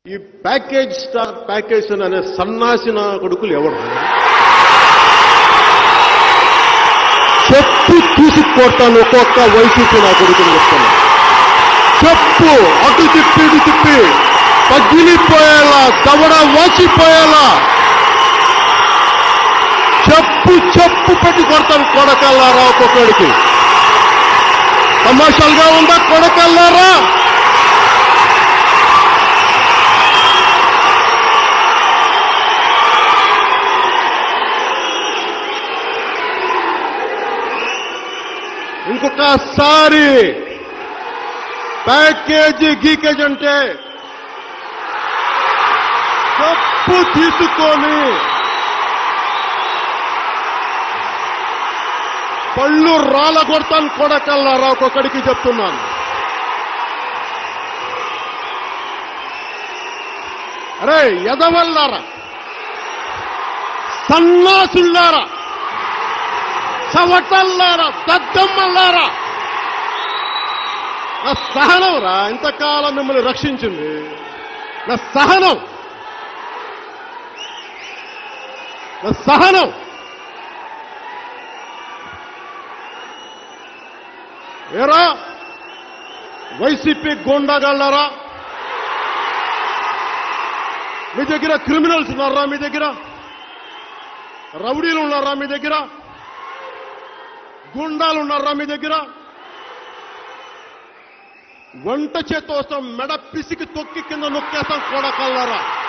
ఈ package star package అనే సన్నాసిన కొడుకులు ఎవరు చెప్పు తీసుకొడతాను ఒక్కొక్క వైసీపీ నా కొడుకుని చెప్తాను చెప్పు అటు తిప్పి ఇటు తిప్పి పగిలిపోయేలా దవడ వాసిపోయేలా చెప్పు చెప్పు పెట్టి కొడతాను కొడకల్లారా ఒక్కొక్కడికి తమాషాలుగా ఉందా కొడకల్లారా ఇంకొకసారి ప్యాకేజీ గీకేజ్ అంటే తప్పు తీసుకొని పళ్ళు రాళ్ళ కొడతాను కొడకల్లారా ఒక్కొక్కడికి చెప్తున్నాను అరే ఎదవల్లారా సన్నాసుల్లారా చవటల్లారా దద్దమ్మల్లారా నా సహనం రా ఇంతకాలం మిమ్మల్ని రక్షించింది నా సహనం నా సహనం ఏరా వైసీపీ గోండాగాళ్ళారా మీ దగ్గర క్రిమినల్స్ ఉన్నారా మీ దగ్గర రౌడీలు ఉన్నారా మీ దగ్గర గుండాలు ఉన్నారా మీ దగ్గర వంట చేత్తో వస్తాం మెడ పిసికి తొక్కి కింద నొక్కేస్తాం కొడకల్లారా